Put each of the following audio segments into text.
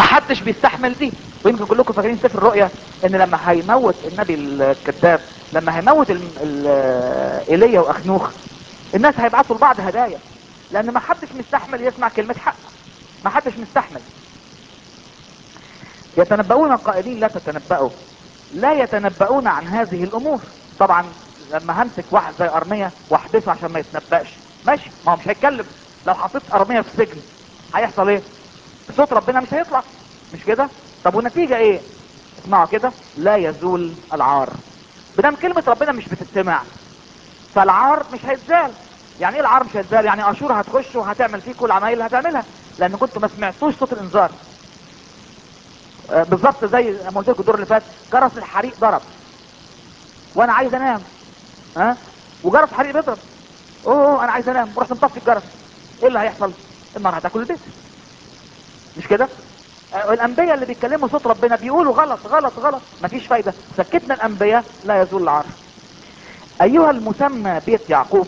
محدش بيستحمل دي ويمكن كلكم فاكرين سفر الرؤيا ان لما هيموت النبي الكذاب لما هيموت ال- ال- ايليا واخنوخ الناس هيبعتوا لبعض هدايا لان ما حدش مستحمل يسمع كلمة حق ما حدش مستحمل يتنبؤون قائلين لا تتنبؤوا لا يتنبؤون عن هذه الامور طبعا لما همسك واحد زي ارمية واحبسه عشان ما يتنبأش ماشي ما هو مش هيتكلم لو حطيت ارمية في السجن هيحصل ايه صوت ربنا مش هيطلع مش كده طب والنتيجة ايه اسمعوا كده لا يزول العار بدم كلمة ربنا مش بتستمع فالعار مش هيتزال يعني ايه العار مش هيتزال يعني اشور هتخش وهتعمل فيه كل العمايل اللي هتعملها لان كنتوا ما سمعتوش صوت الانذار آه، بالظبط زي ما قلت لكم الدور اللي فات جرس الحريق ضرب وانا عايز انام ها وجرس الحريق بيضرب اوه انا عايز انام ورحت مطفي الجرس ايه اللي هيحصل النار هتاكل البيت مش كده آه، الانبياء اللي بيتكلموا صوت ربنا بيقولوا غلط غلط غلط مفيش فايده سكتنا الانبياء لا يزول العار ايها المسمى بيت يعقوب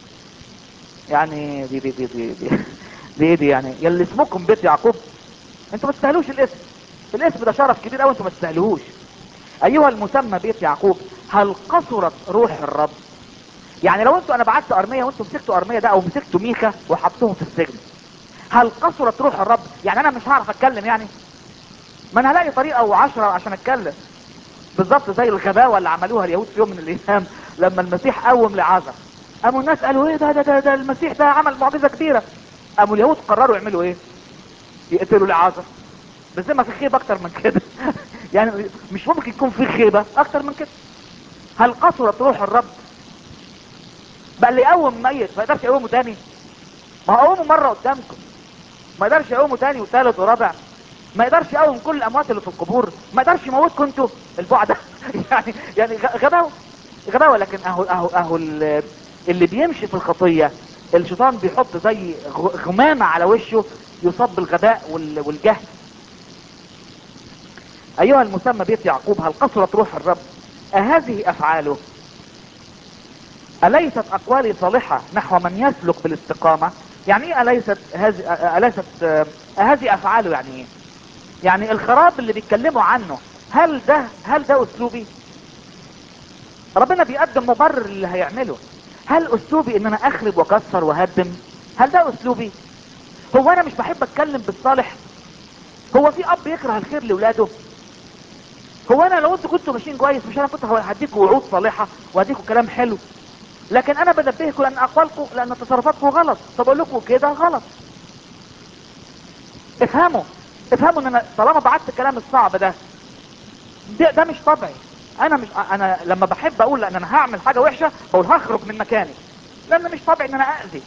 يعني دي دي دي دي دي, دي, إيه دي يعني يلي اسمكم بيت يعقوب انتوا ما تستاهلوش الاسم الاسم ده شرف كبير قوي انتوا ما تستاهلوهوش ايها المسمى بيت يعقوب هل قصرت روح الرب يعني لو انتوا انا بعت ارميه وانتوا مسكتوا ارميه ده او مسكتوا ميخا وحطوهم في السجن هل قصرت روح الرب يعني انا مش هعرف اتكلم يعني ما انا هلاقي طريقه او عشرة عشان اتكلم بالظبط زي الغباوه اللي عملوها اليهود في يوم من الايام لما المسيح قوم لعازر قاموا الناس قالوا ايه ده ده ده, ده المسيح ده عمل معجزه كبيره قاموا اليهود قرروا يعملوا ايه يقتلوا لعازر بس ما في خيبه اكتر من كده يعني مش ممكن يكون في خيبه اكتر من كده هل قصرت روح الرب بقى اللي يقوم ميت ما يقدرش يقومه تاني ما هو قومه مره قدامكم ما يقدرش يقومه تاني وثالث ورابع ما يقدرش يقوم كل الاموات اللي في القبور ما يقدرش يموتكم انتوا البعد يعني يعني غ- غباوه غباوه لكن اهو اهو اهو ال- اللي بيمشي في الخطيه الشيطان بيحط زي غ- غمامه على وشه يصاب بالغباء وال- والجهل ايها المسمى بيت يعقوب هل قصرت روح الرب اهذه افعاله اليست اقوالي صالحه نحو من يسلك بالاستقامه يعني ايه اليست هذه اليست آه، هذه افعاله يعني ايه يعني الخراب اللي بيتكلموا عنه هل ده هل ده اسلوبي ربنا بيقدم مبرر اللي هيعمله هل اسلوبي ان انا اخرب واكسر واهدم هل ده اسلوبي هو انا مش بحب اتكلم بالصالح هو في اب يكره الخير لاولاده هو انا لو انتوا كنتوا ماشيين كويس مش انا كنت هديكوا وعود صالحه وهديكوا كلام حلو لكن انا بنبهكم لان اقوالكم لان تصرفاتكم غلط طب اقول لكم كده غلط افهموا افهموا ان انا طالما بعت الكلام الصعب ده ده, ده مش طبعي انا مش انا لما بحب اقول ان انا هعمل حاجه وحشه بقول هخرج من مكاني لان مش طبعي ان انا اذي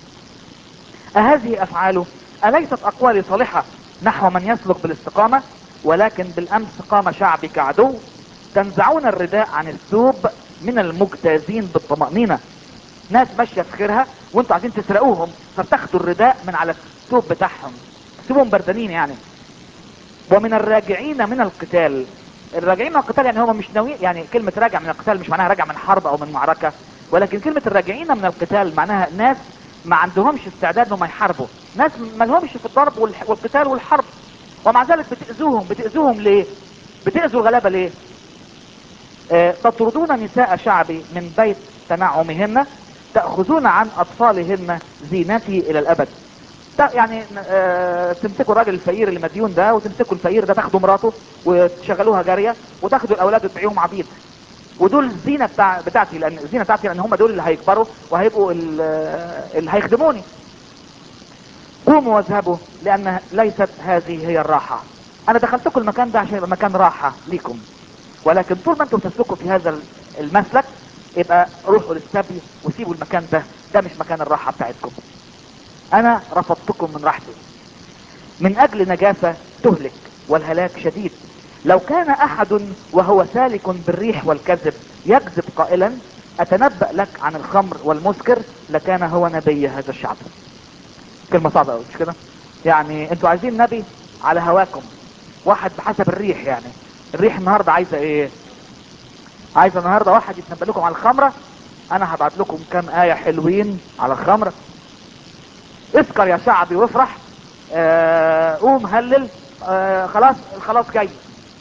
اهذه افعاله اليست اقوالي صالحه نحو من يسلك بالاستقامه ولكن بالامس قام شعبي كعدو تنزعون الرداء عن الثوب من المجتازين بالطمأنينة ناس ماشية في خيرها وانتوا عايزين تسرقوهم فبتاخدوا الرداء من على الثوب بتاعهم تسيبهم بردانين يعني ومن الراجعين من القتال الراجعين من القتال يعني هم مش ناويين يعني كلمة راجع من القتال مش معناها راجع من حرب او من معركة ولكن كلمة الراجعين من القتال معناها ناس ما عندهمش استعداد انهم يحاربوا ناس ما لهمش في الضرب والح- والقتال والحرب ومع ذلك بتأذوهم بتأذوهم ليه بتأذوا الغلابة ليه آه، تطردون نساء شعبي من بيت تنعمهن تأخذون عن أطفالهن زينتي إلى الأبد تا- يعني آه، تمسكوا الراجل الفقير اللي مديون ده وتمسكوا الفقير ده تاخدوا مراته وتشغلوها جارية وتاخدوا الأولاد وتبيعوهم عبيد ودول الزينة بتاع بتاعتي لأن الزينة بتاعتي لأن هم دول اللي هيكبروا وهيبقوا ال- آه، اللي هيخدموني قوموا واذهبوا لأن ليست هذه هي الراحة أنا دخلتكم المكان ده عشان يبقى مكان راحة ليكم ولكن طول ما انتم تسلكوا في هذا المسلك يبقى روحوا للسبي وسيبوا المكان ده ده مش مكان الراحة بتاعتكم انا رفضتكم من راحتي من اجل نجاسة تهلك والهلاك شديد لو كان احد وهو سالك بالريح والكذب يكذب قائلا اتنبأ لك عن الخمر والمسكر لكان هو نبي هذا الشعب كلمة صعبة قوي مش كده يعني انتوا عايزين نبي على هواكم واحد بحسب الريح يعني الريح النهاردة عايزة ايه عايزة النهاردة واحد يتنبأ لكم على الخمرة انا هبعت لكم كام آية حلوين على الخمرة اسكر يا شعبي وافرح آه قوم هلل آه خلاص خلاص جاي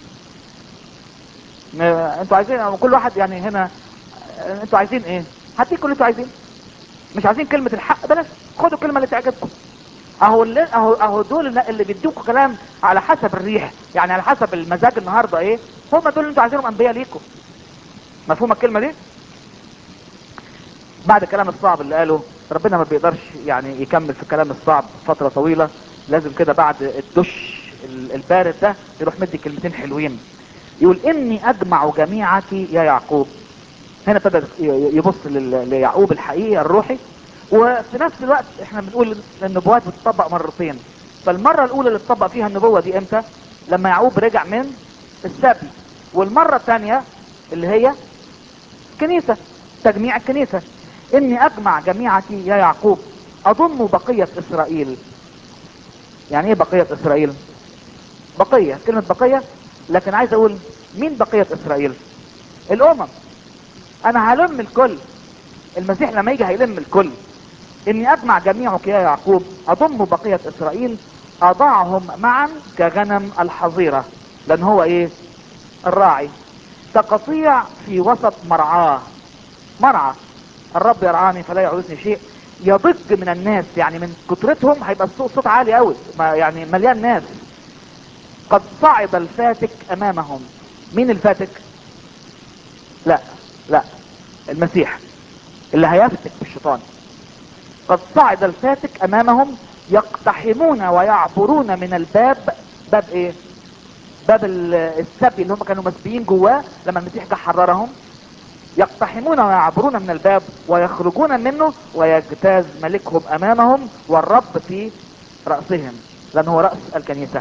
آه انتوا عايزين كل واحد يعني هنا آه انتوا عايزين ايه هديكوا اللي انتوا عايزين مش عايزين كلمة الحق بلاش خدوا الكلمة اللي تعجبكم اهو اللي اهو اهو دول اللي بيدوكوا كلام على حسب الريح يعني على حسب المزاج النهارده ايه هم دول اللي انتوا عايزينهم انبياء ليكم مفهوم الكلمة دي بعد الكلام الصعب اللي قاله ربنا ما بيقدرش يعني يكمل في الكلام الصعب فترة طويلة لازم كده بعد الدش البارد ده يروح مدي كلمتين حلوين يقول اني اجمع جميعك يا يعقوب هنا ابتدى يبص ليعقوب الحقيقي الروحي وفي نفس الوقت احنا بنقول النبوات بتطبق مرتين فالمرة الاولى اللي اتطبق فيها النبوة دي امتى لما يعقوب رجع من السبي والمرة الثانية اللي هي كنيسة تجميع الكنيسة اني اجمع جميعك يا يعقوب اضم بقية اسرائيل يعني ايه بقية اسرائيل بقية كلمة بقية لكن عايز اقول مين بقية اسرائيل الامم انا هلم الكل المسيح لما يجي هيلم الكل اني اجمع جميعك يا يعقوب اضم بقية اسرائيل اضعهم معا كغنم الحظيرة لان هو ايه الراعي كقطيع في وسط مرعاه مرعى الرب يرعاني فلا يعوزني شيء يضج من الناس يعني من كترتهم هيبقى الصوت صوت عالي قوي يعني مليان ناس قد صعد الفاتك امامهم مين الفاتك لا لا المسيح اللي هيفتك بالشيطان قد صعد الفاتك امامهم يقتحمون ويعبرون من الباب باب ايه باب السبي اللي هم كانوا مسبيين جواه لما المسيح جه حررهم يقتحمون ويعبرون من الباب ويخرجون منه ويجتاز ملكهم امامهم والرب في رأسهم لان هو رأس الكنيسة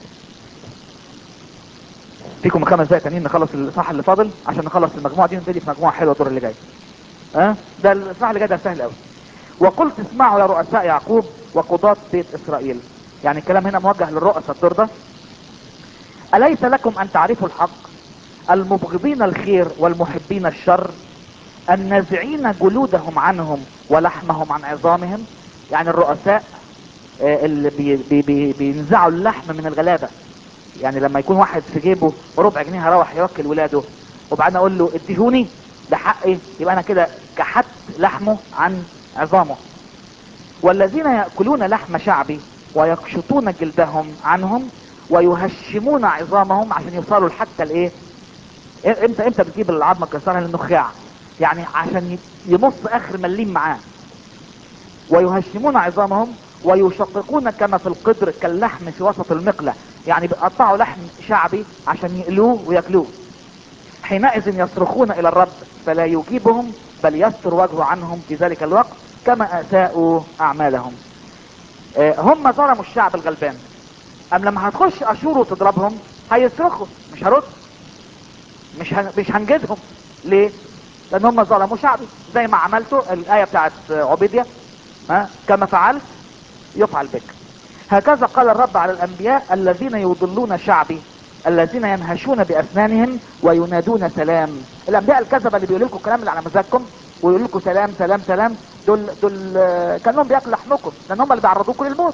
فيكم خمس دقايق تانيين نخلص الصح اللي فاضل عشان نخلص المجموعة دي ونبتدي في مجموعة حلوة الدور اللي جاي ها أه؟ ده الصح اللي جاي ده سهل قوي وقلت اسمعوا يا رؤساء يعقوب وقضاة بيت اسرائيل يعني الكلام هنا موجه للرؤساء الدور ده أليس لكم أن تعرفوا الحق المبغضين الخير والمحبين الشر النازعين جلودهم عنهم ولحمهم عن عظامهم يعني الرؤساء اللي بي بي بي بينزعوا اللحم من الغلابة يعني لما يكون واحد في جيبه ربع جنيه هروح يوكل ولاده وبعدين اقول له اديهوني ده حقي يبقى انا كده كحت لحمه عن عظامه والذين يأكلون لحم شعبي ويقشطون جلدهم عنهم ويهشمون عظامهم عشان يوصلوا لحتى الايه امتى امتى بتجيب العظمه الكسرانه للنخاع يعني عشان يمص اخر مليم معاه ويهشمون عظامهم ويشققون كما في القدر كاللحم في وسط المقلة يعني بيقطعوا لحم شعبي عشان يقلوه وياكلوه حينئذ يصرخون الى الرب فلا يجيبهم بل يستر وجهه عنهم في ذلك الوقت كما اساءوا اعمالهم هم ظلموا الشعب الغلبان ام لما هتخش اشور وتضربهم هيصرخوا مش هرد مش هن... مش هنجدهم ليه لان هم ظلموا شعبي زي ما عملتوا الايه بتاعت عبيديا ها كما فعلت يفعل بك هكذا قال الرب على الانبياء الذين يضلون شعبي الذين ينهشون باسنانهم وينادون سلام الانبياء الكذبه اللي بيقولوا لكم الكلام اللي على مزاجكم ويقولوا لكم سلام سلام سلام دول دول كانهم بياكلوا لحمكم لان هم اللي بيعرضوكم للموت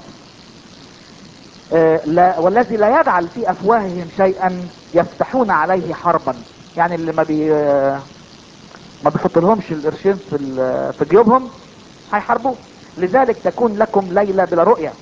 لا والذي لا يجعل في افواههم شيئا يفتحون عليه حربا يعني اللي ما بي ما بيحط لهمش القرشين في في جيوبهم هيحاربوه لذلك تكون لكم ليلة بلا رؤية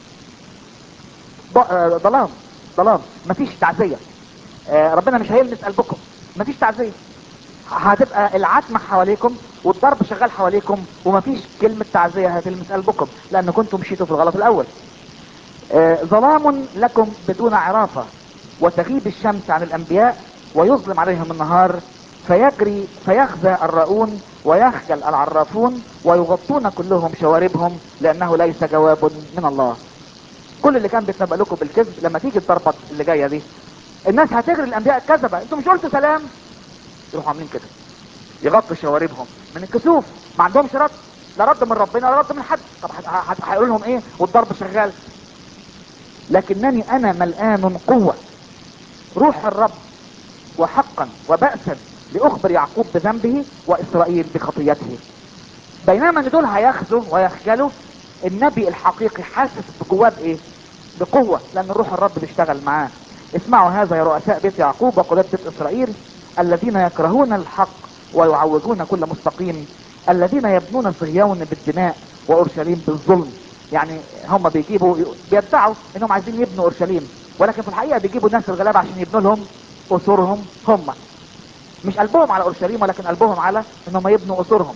ظلام ظلام مفيش تعزية ربنا مش هيلمس قلبكم مفيش تعزية هتبقى العتمة حواليكم والضرب شغال حواليكم ومفيش كلمة تعزية هتلمس قلبكم لان كنتم مشيتوا في الغلط الاول ظلام لكم بدون عرافة وتغيب الشمس عن الانبياء ويظلم عليهم النهار فيجري فيخزى الراؤون ويخجل العرافون ويغطون كلهم شواربهم لانه ليس جواب من الله كل اللي كان بيتنبأ لكم بالكذب لما تيجي الضربة اللي جاية دي الناس هتجري الانبياء الكذبة انتوا مش قلتوا سلام يروحوا عاملين كده يغطوا شواربهم من الكسوف ما عندهمش رد لا رد من ربنا ولا رد من حد طب هيقول لهم ايه والضرب شغال لكنني انا ملآن قوة روح الرب وحقا وبأسا لأخبر يعقوب بذنبه وإسرائيل بخطيته بينما ان دول هياخذوا ويخجلوا النبي الحقيقي حاسس بجواه بايه بقوة لان روح الرب بيشتغل معاه اسمعوا هذا يا رؤساء بيت يعقوب وقضاة بيت اسرائيل الذين يكرهون الحق ويعوجون كل مستقيم الذين يبنون صهيون بالدماء واورشليم بالظلم يعني هم بيجيبوا بيدعوا انهم عايزين يبنوا اورشليم ولكن في الحقيقه بيجيبوا الناس الغلابه عشان يبنوا لهم قصورهم هم مش قلبهم على اورشليم ولكن قلبهم على انهم يبنوا قصورهم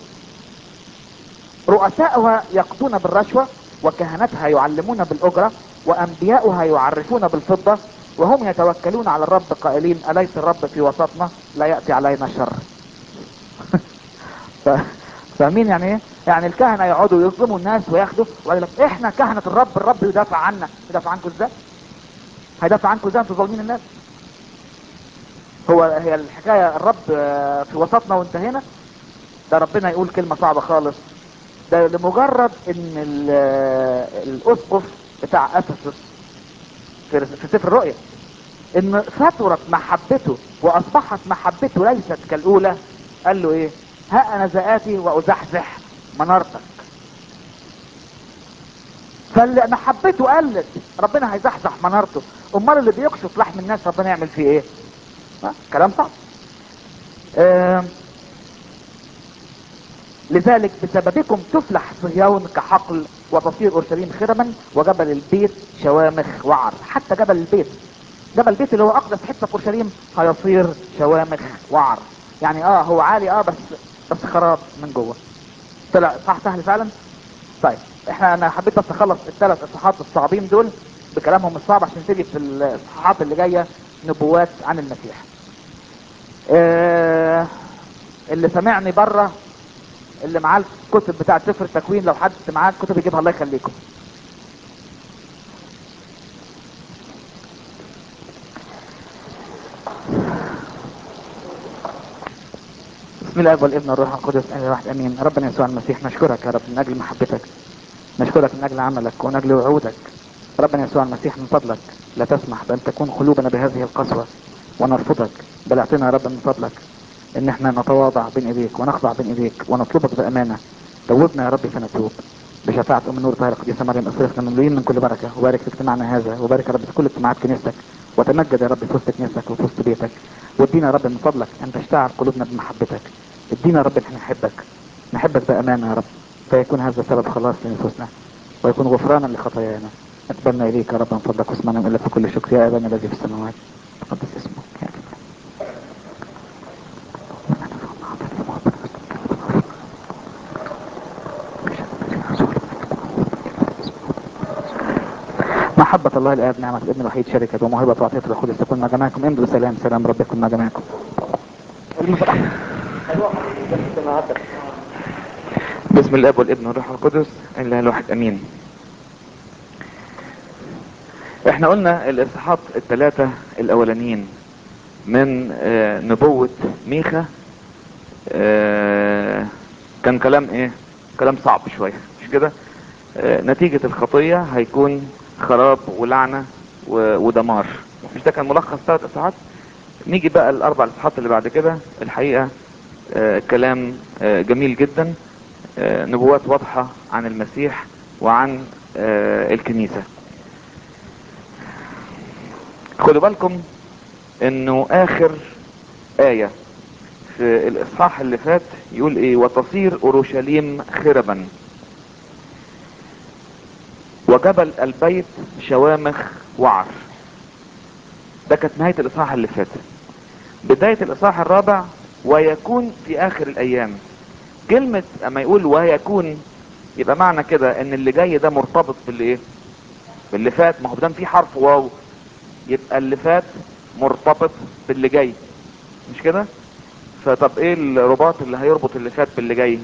رؤساؤها يقضون بالرشوة وكهنتها يعلمون بالأجرة وأنبياؤها يعرفون بالفضة وهم يتوكلون على الرب قائلين أليس الرب في وسطنا لا يأتي علينا شر ف... فاهمين يعني ايه؟ يعني الكهنة يقعدوا يظلموا الناس وياخدوا ويقول لك احنا كهنة الرب الرب يدافع عنا يدافع عنكم ازاي؟ هيدافع عنكم ازاي انتوا ظالمين الناس؟ هو هي الحكاية الرب آه، في وسطنا وانتهينا ده ربنا يقول كلمة صعبة خالص ده لمجرد ان ال- الاسقف بتاع افسس في في سفر الرؤيا ان فترت محبته واصبحت محبته ليست كالاولى قال له ايه ها انا ذاتي وازحزح منارتك فمحبته قلت ربنا هيزحزح منارته امال اللي بيكشف لحم الناس ربنا يعمل فيه ايه ها؟ كلام صعب آم، لذلك بسببكم تفلح صهيون كحقل وتصير اورشليم خرما وجبل البيت شوامخ وعر حتى جبل البيت جبل البيت اللي هو اقدس حته في اورشليم هيصير شوامخ وعر يعني اه هو عالي اه بس بس خراب من جوه طلع صح سهل فعلا طيب احنا انا حبيت بس اخلص الثلاث اصحاحات الصعبين دول بكلامهم الصعب عشان تيجي في الاصحاحات اللي جايه نبوات عن المسيح آه اللي سمعني بره اللي معاه الكتب بتاع سفر التكوين لو حد معاه الكتب يجيبها الله يخليكم بسم الله والابن والروح القدس اله واحد امين ربنا يسوع المسيح نشكرك يا رب من اجل محبتك نشكرك من اجل عملك ومن اجل وعودك ربنا يسوع المسيح من فضلك لا تسمح بان تكون قلوبنا بهذه القسوه ونرفضك بل اعطنا يا رب من فضلك ان احنا نتواضع بين ايديك ونخضع بين ايديك ونطلبك بامانه توبنا يا رب فنتوب بشفاعة أم النور طاهرة القديسة مريم اصرفنا مملوئين من كل بركة وبارك في اجتماعنا هذا وبارك يا رب في كل اجتماعات كنيستك وتمجد يا رب في وسط كنيستك وفي وسط بيتك وادينا يا رب من فضلك أن تشتعل قلوبنا بمحبتك ادينا يا رب ان احنا نحبك نحبك بأمانة يا رب فيكون هذا سبب خلاص لنفوسنا ويكون غفرانا لخطايانا اقبلنا إليك يا رب من فضلك واسمعنا من في كل شكر يا أبانا الذي في السماوات تقدس اسمك يا محبة الله الآب نعمة الابن الوحيد شركة وموهبة وعطية الروح القدس تكون مع جميعكم امضوا سلام سلام رب يكون مع جميعكم بسم الاب والابن والروح القدس اله الواحد امين احنا قلنا الاصحاحات الثلاثة الاولانيين من آه، نبوة ميخا آه، كان كلام ايه كلام صعب شوية مش كده آه، نتيجة الخطية هيكون خراب ولعنة و- ودمار مش ده كان ملخص ثلاث اصحاحات نيجي بقى الاربع اصحاحات اللي بعد كده الحقيقة آه، كلام آه، جميل جدا آه، نبوات واضحة عن المسيح وعن آه، الكنيسة خدوا بالكم انه اخر آية في الاصحاح اللي فات يقول ايه وتصير اورشليم خربا وجبل البيت شوامخ وعر ده كانت نهاية الاصحاح اللي فات بداية الاصحاح الرابع ويكون في اخر الايام كلمة اما يقول ويكون يبقى معنى كده ان اللي جاي ده مرتبط باللي ايه باللي فات ما هو دام في حرف واو يبقى اللي فات مرتبط باللي جاي مش كده فطب ايه الرباط اللي هيربط اللي فات باللي جاي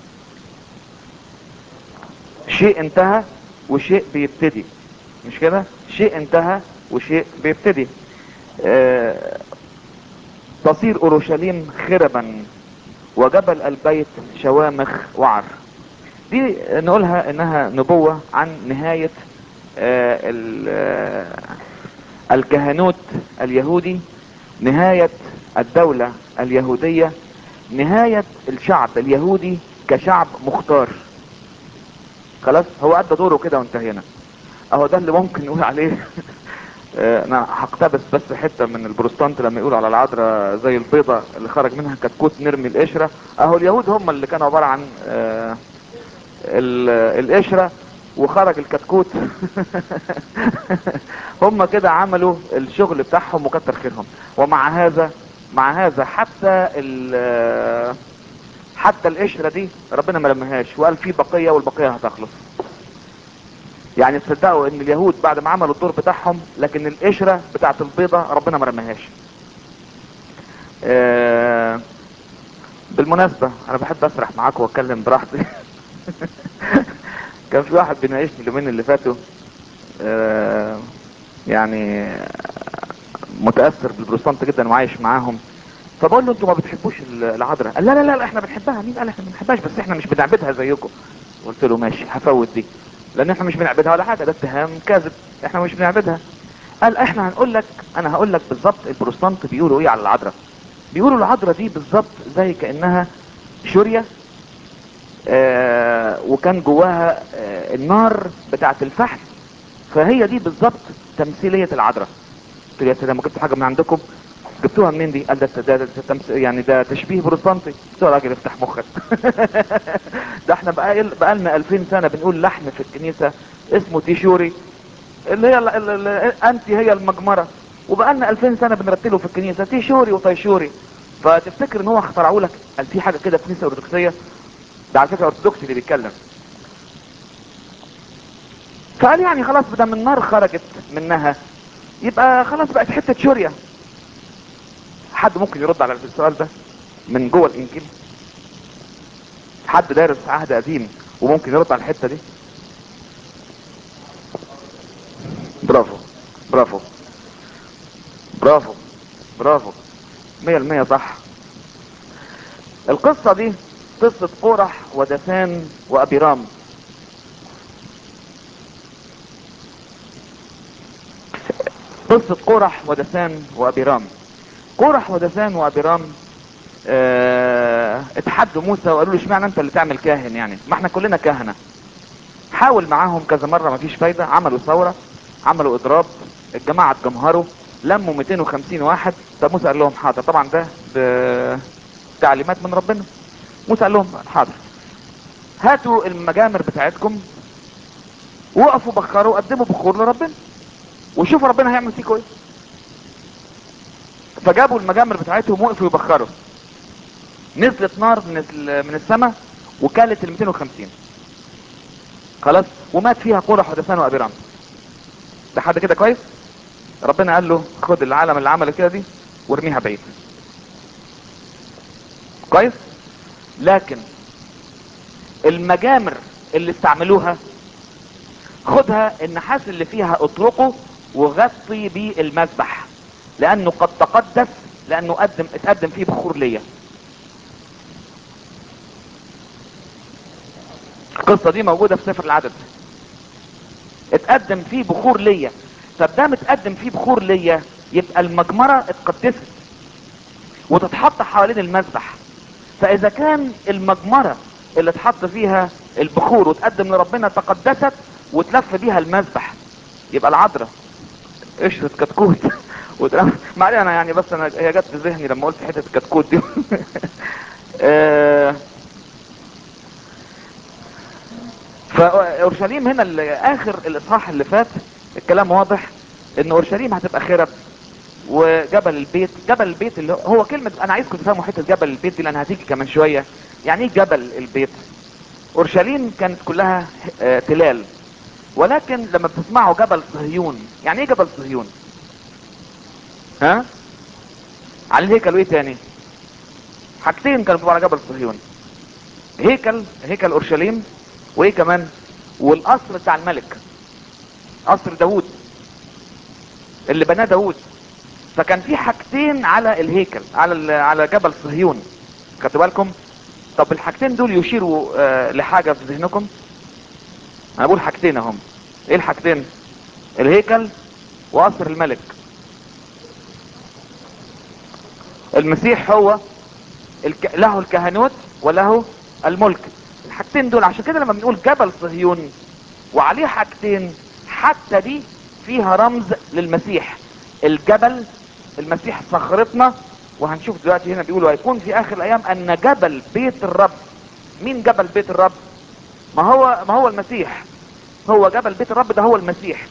شيء انتهى وشيء بيبتدي مش كده شيء انتهى وشيء بيبتدي آه تصير اورشليم خربا وجبل البيت شوامخ وعر دي نقولها انها نبوة عن نهاية آه ال- آه، الكهنوت اليهودي نهاية الدولة اليهودية نهاية الشعب اليهودي كشعب مختار خلاص هو ادى دوره كده وانتهينا اهو ده اللي ممكن نقول عليه آه، انا هقتبس بس حته من البروستانت لما يقولوا على العذراء زي البيضه اللي خرج منها كتكوت نرمي القشره اهو اليهود هم اللي كانوا عباره عن آه، ال- القشره وخرج الكتكوت هم كده عملوا الشغل بتاعهم وكتر خيرهم ومع هذا مع هذا حتى ال- حتى القشره دي ربنا ما لمهاش وقال في بقيه والبقيه هتخلص يعني تصدقوا ان اليهود بعد ما عملوا الدور بتاعهم لكن القشره بتاعت البيضه ربنا ما رماهاش آه، بالمناسبه انا بحب اسرح معاكم واتكلم براحتي كان في واحد بيناقشني اليومين اللي فاتوا آه، يعني متاثر بالبروتستانت جدا وعايش معاهم فبقول له انتوا ما بتحبوش العذراء قال لا لا لا احنا بنحبها مين قال احنا ما بنحبهاش بس احنا مش بنعبدها زيكم قلت له ماشي هفوت دي لان احنا مش بنعبدها ولا حاجه ده اتهام كاذب احنا مش بنعبدها قال احنا هنقول لك انا هقول لك بالظبط البروتستانت بيقولوا ايه على العذراء بيقولوا العذراء دي بالظبط زي كانها شوريه آه وكان جواها آه النار بتاعه الفحم فهي دي بالظبط تمثيليه العذراء قلت له يا سلام جبتوا حاجه من عندكم جبتوها منين دي قال ده ده, ده, ده تمس... يعني ده تشبيه بروتستانتي قلت له يا راجل افتح مخك ده احنا بقى بقى لنا 2000 سنه بنقول لحن في الكنيسه اسمه تيشوري اللي هي ال- ال- ال- انتي هي المجمره وبقى لنا 2000 سنه بنرتله في الكنيسه تيشوري وطيشوري فتفتكر ان هو اخترعوا لك قال في حاجه كده في الكنيسه الارثوذكسيه ده على فكره ارثوذكسي اللي بيتكلم فقال يعني خلاص بدل من النار خرجت منها يبقى خلاص بقت حته شوريه حد ممكن يرد على السؤال ده من جوه الانجيل حد دارس عهد قديم وممكن يرد على الحته دي برافو برافو برافو برافو مية المية صح القصة دي قصة قرح ودثان وأبيرام قصة قرح ودثان وأبيرام قرح ودثان وأبيرام اه اتحدوا موسى وقالوا له اشمعنى انت اللي تعمل كاهن يعني ما احنا كلنا كهنة حاول معاهم كذا مرة مفيش فايدة عملوا ثورة عملوا اضراب الجماعة اتجمهروا لموا 250 واحد فموسى قال لهم حاضر طبعا ده بتعليمات من ربنا موسى قال لهم حاضر هاتوا المجامر بتاعتكم وقفوا بخروا قدموا بخور لربنا وشوفوا ربنا هيعمل فيكم ايه فجابوا المجامر بتاعتهم وقفوا يبخروا نزلت نار من ال- من السماء وكلت ال 250 خلاص ومات فيها قرح ودثان وابيرام لحد كده كويس ربنا قال له خد العالم اللي عمل كده دي وارميها بعيد كويس لكن المجامر اللي استعملوها خدها النحاس اللي فيها اطرقه وغطي بيه المذبح لانه قد تقدس لانه قدم اتقدم فيه بخور ليا القصة دي موجودة في سفر العدد اتقدم فيه بخور ليا طب ده متقدم فيه بخور ليا يبقى المجمرة اتقدست وتتحط حوالين المذبح فاذا كان المجمرة اللي اتحط فيها البخور وتقدم لربنا تقدست وتلف بيها المذبح يبقى العذراء قشرة كتكوت وتلف معلش انا يعني بس انا هي جت في ذهني لما قلت حتة كتكوت دي آه، فاورشليم هنا اللي اخر الاصحاح اللي فات الكلام واضح ان اورشليم هتبقى خرب وجبل البيت جبل البيت اللي هو كلمة انا عايزكم تفهموا حتة جبل البيت دي لان هتيجي كمان شوية يعني ايه جبل البيت اورشليم كانت كلها آه، تلال ولكن لما بتسمعوا جبل صهيون يعني ايه جبل صهيون ها على الهيكل وايه تاني حاجتين كانوا بيبقوا على جبل صهيون هيكل هيكل اورشليم وايه كمان والقصر بتاع الملك قصر داوود اللي بناه داوود فكان في حاجتين على الهيكل على ال- على جبل صهيون خدتوا بالكم طب الحاجتين دول يشيروا آه لحاجه في ذهنكم انا بقول حاجتين اهم ايه الحاجتين الهيكل وقصر الملك المسيح هو الك... له الكهنوت وله الملك الحاجتين دول عشان كده لما بنقول جبل صهيون وعليه حاجتين حتى دي فيها رمز للمسيح الجبل المسيح صخرتنا وهنشوف دلوقتي هنا بيقولوا هيكون في اخر الايام ان جبل بيت الرب مين جبل بيت الرب ما هو ما هو المسيح هو جبل بيت الرب ده هو المسيح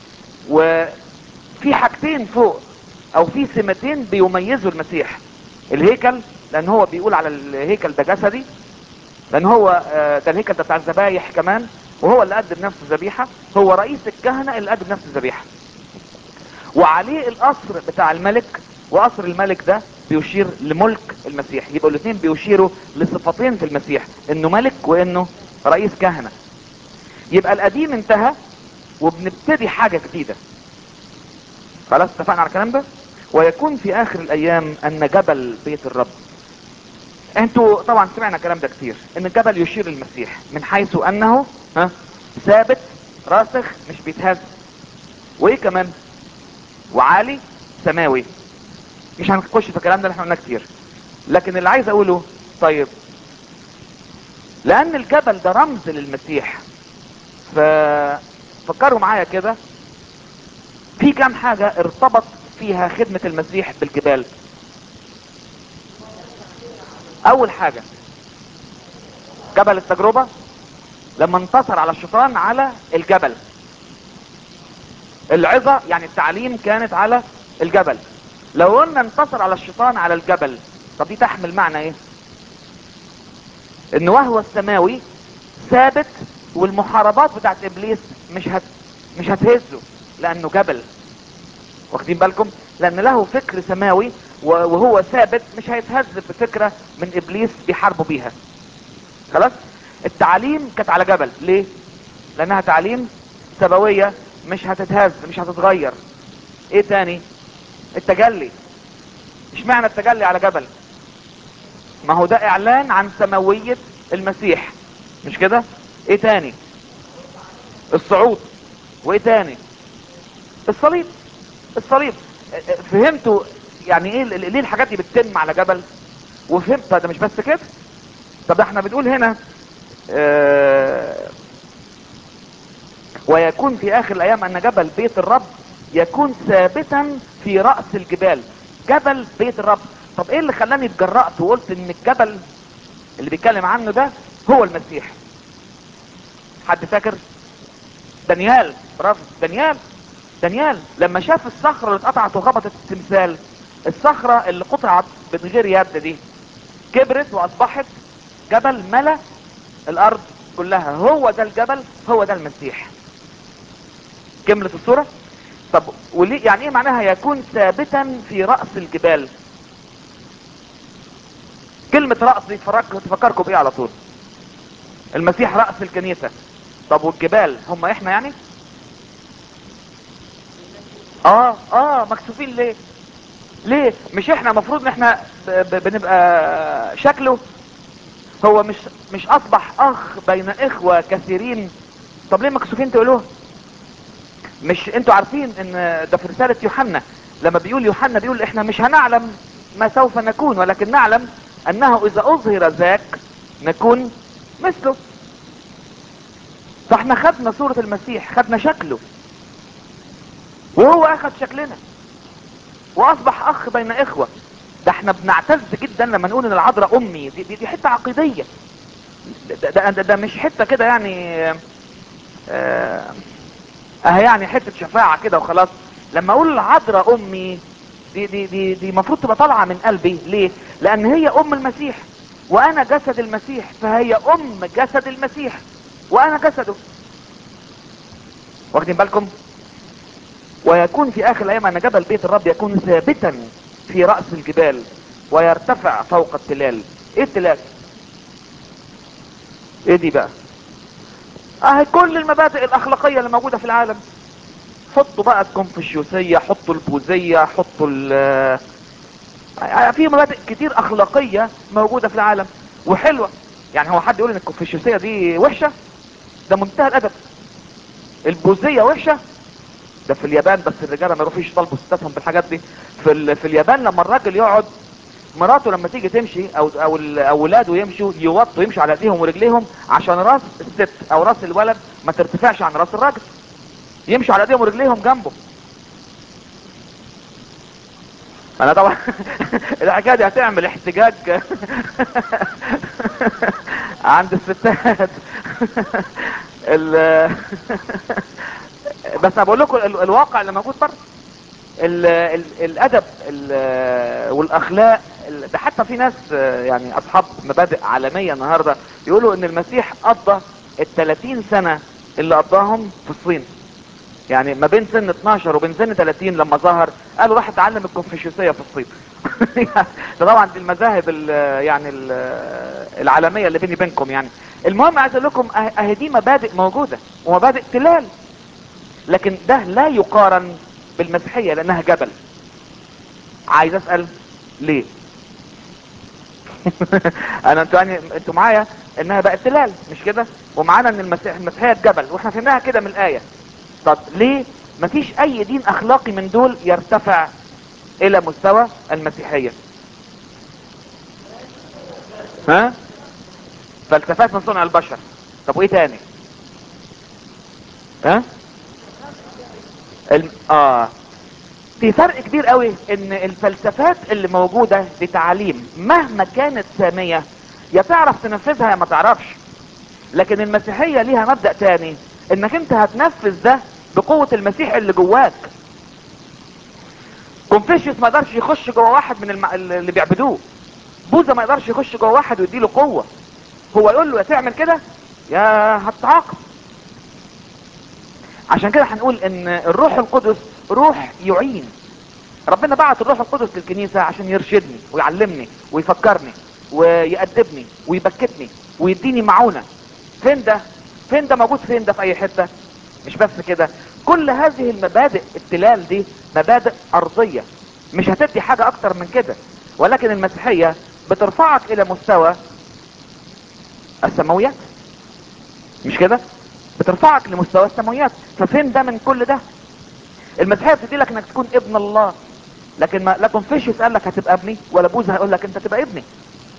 وفي حاجتين فوق او في سمتين بيميزوا المسيح الهيكل لان هو بيقول على الهيكل ده جسدي لان هو آه، ده الهيكل ده بتاع الذبايح كمان وهو اللي قدم نفسه ذبيحه هو رئيس الكهنه اللي قدم نفسه ذبيحه وعليه القصر بتاع الملك وقصر الملك ده بيشير لملك المسيح يبقوا الاثنين بيشيروا لصفتين في المسيح انه ملك وانه رئيس كهنه يبقى القديم انتهى وبنبتدي حاجه جديده خلاص اتفقنا على الكلام ده ويكون في اخر الايام ان جبل بيت الرب انتوا طبعا سمعنا الكلام ده كتير ان الجبل يشير للمسيح من حيث انه ها ثابت راسخ مش بيتهز وايه كمان وعالي سماوي مش هنخش في الكلام ده اللي احنا قلناه كتير لكن اللي عايز اقوله طيب لان الجبل ده رمز للمسيح ففكروا معايا كده في كام حاجة ارتبط فيها خدمة المسيح بالجبال اول حاجة جبل التجربة لما انتصر على الشيطان على الجبل العظة يعني التعليم كانت على الجبل لو قلنا انتصر على الشيطان على الجبل طب دي تحمل معنى ايه ان وهو السماوي ثابت والمحاربات بتاعت ابليس مش هت مش هتهزه لانه جبل واخدين بالكم لان له فكر سماوي و- وهو ثابت مش هيتهز بفكرة من ابليس بيحاربوا بيها خلاص التعليم كانت على جبل ليه لانها تعليم سماوية مش هتتهز مش هتتغير ايه تاني التجلي اشمعنى التجلي على جبل ما هو ده اعلان عن سماوية المسيح مش كده ايه تاني الصعود وايه تاني الصليب الصليب اه، اه، فهمتوا يعني ايه ال- ليه الحاجات دي بتتم على جبل وفهمت طب ده مش بس كده طب ده احنا بنقول هنا اه، ويكون في اخر الايام ان جبل بيت الرب يكون ثابتا في رأس الجبال جبل بيت الرب طب ايه اللي خلاني اتجرأت وقلت ان الجبل اللي بيتكلم عنه ده هو المسيح حد فاكر دانيال برافو دانيال دانيال لما شاف الصخرة اللي اتقطعت وخبطت التمثال الصخرة اللي قطعت من غير يد دي كبرت واصبحت جبل ملا الارض كلها هو ده الجبل هو ده المسيح كملت الصورة طب وليه يعني ايه معناها يكون ثابتا في رأس الجبال كلمة رأس دي تفكر- تفكركم بايه على طول المسيح رأس الكنيسة طب والجبال هم احنا يعني اه اه مكسوفين ليه ليه مش احنا المفروض ان احنا ب- ب- بنبقى شكله هو مش مش اصبح اخ بين اخوة كثيرين طب ليه مكسوفين تقولوه مش انتوا عارفين ان ده في رسالة يوحنا لما بيقول يوحنا بيقول احنا مش هنعلم ما سوف نكون ولكن نعلم انه اذا اظهر ذاك نكون مثله فاحنا خدنا صورة المسيح خدنا شكله وهو اخد شكلنا واصبح اخ بين اخوة ده احنا بنعتز جدا لما نقول ان العذراء امي دي, دي, دي حتة عقيدية ده, ده, ده, ده مش حتة كده يعني اه اه يعني حتة شفاعة كده وخلاص لما اقول العذراء امي دي دي دي دي المفروض تبقى طالعة من قلبي ليه لان هي ام المسيح وانا جسد المسيح فهي ام جسد المسيح وانا جسده واخدين بالكم ويكون في اخر الايام ان جبل بيت الرب يكون ثابتا في رأس الجبال ويرتفع فوق التلال ايه التلال ايه دي بقى اهي كل المبادئ الاخلاقية اللي موجودة في العالم حطوا بقى الكونفوشيوسية حطوا البوذية حطوا ال آه، في مبادئ كتير اخلاقية موجودة في العالم وحلوة يعني هو حد يقول ان الكونفوشيوسية دي وحشة ده منتهى الادب البوذية وحشة ده في اليابان بس الرجاله ما يروحوش يطالبوا ستاتهم بالحاجات دي في ال... في اليابان لما الراجل يقعد مراته لما تيجي تمشي او او ال- اولاده يمشوا يوطوا يمشوا على ايديهم ورجليهم عشان راس الست او راس الولد ما ترتفعش عن راس الراجل يمشوا على ايديهم ورجليهم جنبه انا طبعا الحكايه دي هتعمل احتجاج عند الستات ال... بس انا بقول لكم ال- الواقع اللي موجود بره ال... ال... الادب ال... والاخلاق ال... ده حتى في ناس آه، يعني اصحاب مبادئ عالميه النهارده يقولوا ان المسيح قضى ال 30 سنه اللي قضاهم في الصين يعني ما بين سن 12 وبين سن 30 لما ظهر قالوا راح اتعلم الكونفوشيوسيه في الصين ده طبعا دي المذاهب ال يعني ال العالميه اللي بيني وبينكم يعني المهم عايز اقول لكم أه- اهي دي مبادئ موجوده ومبادئ تلال لكن ده لا يقارن بالمسيحيه لانها جبل عايز اسال ليه انا انتوا يعني انتوا معايا انها بقت تلال مش كده ومعانا ان المسيح المسيحيه جبل واحنا فهمناها كده من الايه طب ليه مفيش اي دين اخلاقي من دول يرتفع الى مستوى المسيحية ها فلسفات من صنع البشر طب وايه تاني ها الم... اه في فرق كبير قوي ان الفلسفات اللي موجودة لتعليم مهما كانت سامية يا تعرف تنفذها يا ما تعرفش لكن المسيحية ليها مبدأ تاني انك انت هتنفذ ده بقوة المسيح اللي جواك كونفوشيوس ما يقدرش يخش جوه واحد من الم... اللي بيعبدوه بوذا ما يقدرش يخش جوه واحد ويديله قوة هو يقول له يا تعمل كده يا هتعاقب عشان كده هنقول ان الروح القدس روح يعين ربنا بعت الروح القدس للكنيسة عشان يرشدني ويعلمني ويفكرني ويأدبني ويبكتني ويديني معونة فين ده فين ده موجود فين ده في اي حتة مش بس كده كل هذه المبادئ التلال دي مبادئ ارضية مش هتدي حاجة اكتر من كده ولكن المسيحية بترفعك الى مستوى السماويات مش كده بترفعك لمستوى السماويات ففين ده من كل ده المسيحية بتدي لك انك تكون ابن الله لكن ما لا كونفوشيوس قال لك هتبقى ابني ولا بوذا هيقول لك انت تبقى ابني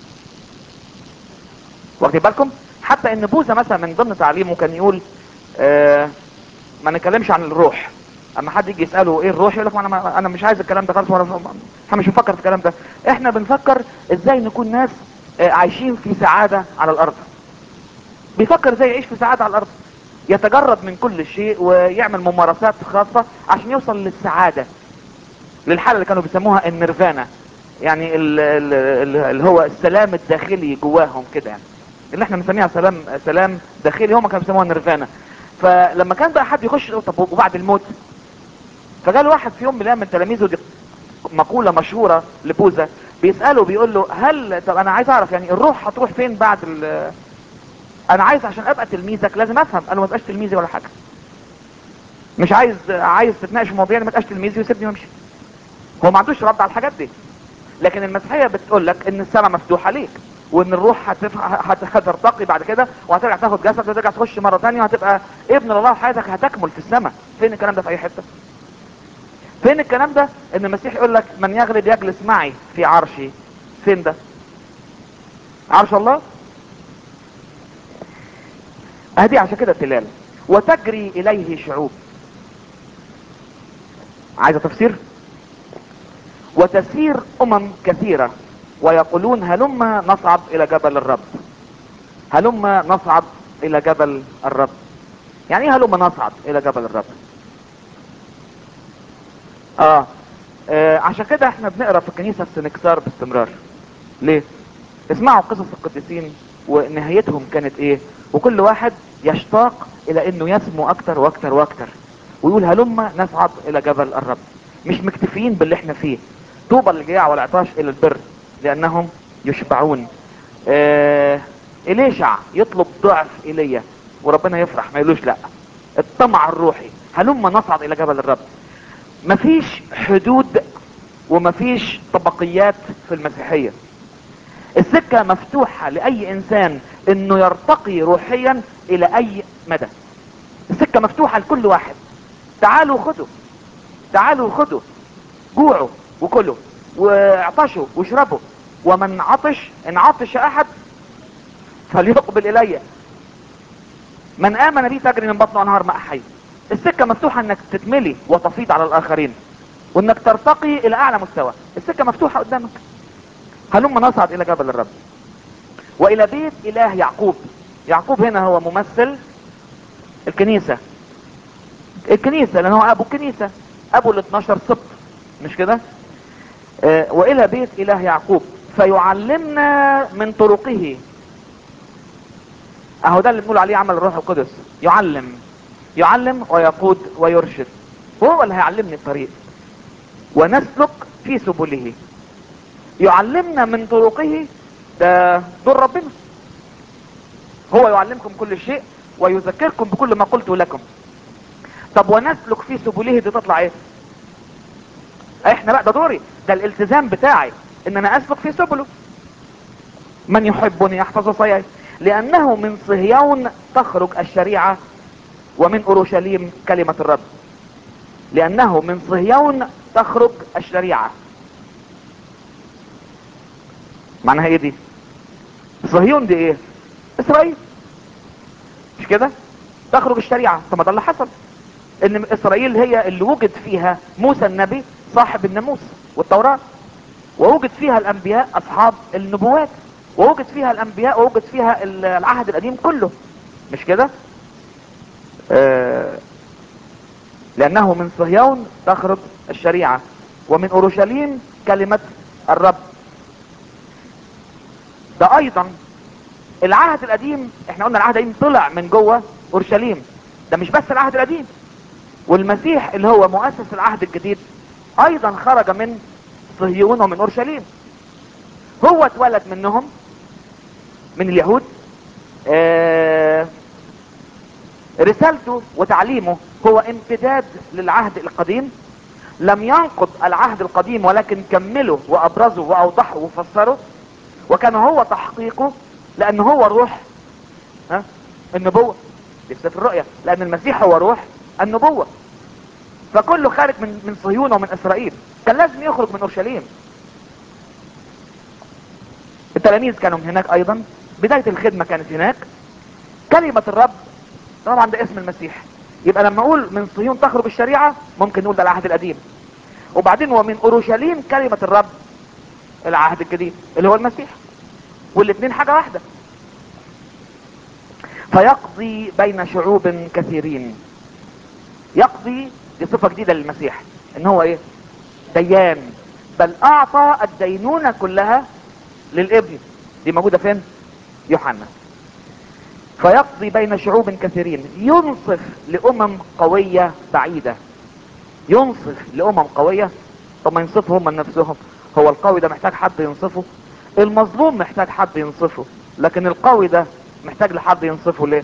واخدين بالكم حتى ان بوذا مثلا من ضمن تعليمه كان يقول آه ما نتكلمش عن الروح اما حد يجي يساله ايه الروح يقول لك انا ما انا مش عايز الكلام ده خالص ولا احنا مش بنفكر في الكلام ده احنا بنفكر ازاي نكون ناس آه عايشين في سعاده على الارض بيفكر ازاي يعيش في سعاده على الارض يتجرد من كل شيء ويعمل ممارسات خاصه عشان يوصل للسعاده للحاله اللي كانوا بيسموها النيرفانا يعني ال- ال- ال- اللي هو السلام الداخلي جواهم كده يعني اللي احنا بنسميها سلام سلام داخلي هم كانوا بيسموها نيرفانا فلما كان بقى حد يخش يقول طب وبعد الموت فجاء واحد في يوم من الايام من تلاميذه دي مقولة مشهورة لبوذا بيسأله بيقول له هل طب انا عايز اعرف يعني الروح هتروح فين بعد ال انا عايز عشان ابقى تلميذك لازم افهم قال له ما تبقاش تلميذي ولا حاجة مش عايز عايز تتناقش في مواضيع ما تبقاش تلميذي وسيبني وامشي هو ما عندوش رد على الحاجات دي لكن المسيحية بتقول لك ان السماء مفتوحة ليك وان الروح هتف... هت... هترتقي بعد كده وهترجع تاخد جسد وترجع تخش مرة تانية وهتبقى ابن الله وحياتك هتكمل في السماء فين الكلام ده في اي حتة فين الكلام ده ان المسيح يقول لك من يغلب يجلس معي في عرشي فين ده عرش الله ادي عشان كده التلال وتجري اليه شعوب عايزه تفسير وتسير امم كثيرة ويقولون هلما نصعد الى جبل الرب هلما نصعد الى جبل الرب يعني ايه هلما نصعد الى جبل الرب آه. اه عشان كده احنا بنقرا في الكنيسة السنكسار باستمرار ليه اسمعوا قصص القديسين ونهايتهم كانت ايه وكل واحد يشتاق الى انه يسمو اكتر واكتر واكتر ويقول هلما نصعد الى جبل الرب مش مكتفيين باللي احنا فيه طوبى للجياع والعطاش الى البر لانهم يشبعون اه اليشع يطلب ضعف ايليا وربنا يفرح ما يقولوش لا الطمع الروحي هلما نصعد الى جبل الرب مفيش حدود ومفيش طبقيات في المسيحية السكة مفتوحة لأي إنسان إنه يرتقي روحيا إلى أي مدى السكة مفتوحة لكل واحد تعالوا خدوا تعالوا خدوا جوعوا وكلوا واعطشوا واشربوا ومن عطش ان عطش احد فليقبل الي من امن بي تجري من بطنه انهار ماء حي السكة مفتوحة انك تتملي وتفيض على الاخرين وانك ترتقي الى اعلى مستوى السكة مفتوحة قدامك هلما نصعد الى جبل الرب والى بيت اله يعقوب يعقوب هنا هو ممثل الكنيسة الكنيسة لان هو ابو الكنيسة ابو ال 12 سبط مش كده آه والى بيت اله يعقوب فيعلمنا من طرقه اهو ده اللي بنقول عليه عمل الروح القدس يعلم يعلم ويقود ويرشد هو اللي هيعلمني الطريق ونسلك في سبله يعلمنا من طرقه ده دور ربنا هو يعلمكم كل شيء ويذكركم بكل ما قلت لكم طب ونسلك في سبله دي تطلع ايه احنا بقى ده دوري ده الالتزام بتاعي ان انا اسلك في سبله من يحبني يحفظ وصاياي لانه من صهيون تخرج الشريعة ومن اورشليم كلمة الرب لانه من صهيون تخرج الشريعة معناها ايه دي صهيون دي ايه اسرائيل مش كده تخرج الشريعة طب ما ده اللي حصل ان اسرائيل هي اللي وجد فيها موسى النبي صاحب الناموس والتوراة ووجد فيها الانبياء اصحاب النبوات ووجد فيها الانبياء ووجد فيها العهد القديم كله مش كده آه لانه من صهيون تخرج الشريعة ومن اورشليم كلمة الرب ده ايضا العهد القديم احنا قلنا العهد القديم طلع من جوه اورشليم ده مش بس العهد القديم والمسيح اللي هو مؤسس العهد الجديد ايضا خرج من صهيون ومن اورشليم هو اتولد منهم من اليهود آه رسالته وتعليمه هو امتداد للعهد القديم لم ينقض العهد القديم ولكن كمله وابرزه واوضحه وفسره وكان هو تحقيقه لان هو روح ها النبوة دي في سفر الرؤيا لان المسيح هو روح النبوة فكله خارج من من صهيون ومن اسرائيل كان لازم يخرج من اورشليم التلاميذ كانوا من هناك ايضا بداية الخدمة كانت هناك كلمة الرب طبعا ده اسم المسيح يبقى لما اقول من صهيون تخرج الشريعة ممكن نقول ده العهد القديم وبعدين ومن اورشليم كلمة الرب العهد الجديد اللي هو المسيح والاثنين حاجة واحدة فيقضي بين شعوب كثيرين يقضي دي صفة جديدة للمسيح ان هو ايه ديان بل اعطى الدينونة كلها للابن دي موجودة فين يوحنا فيقضي بين شعوب كثيرين ينصف لامم قوية بعيدة ينصف لامم قوية طب ما ينصفوا هم من نفسهم هو القوي ده محتاج حد ينصفه المظلوم محتاج حد ينصفه لكن القوي ده محتاج لحد ينصفه ليه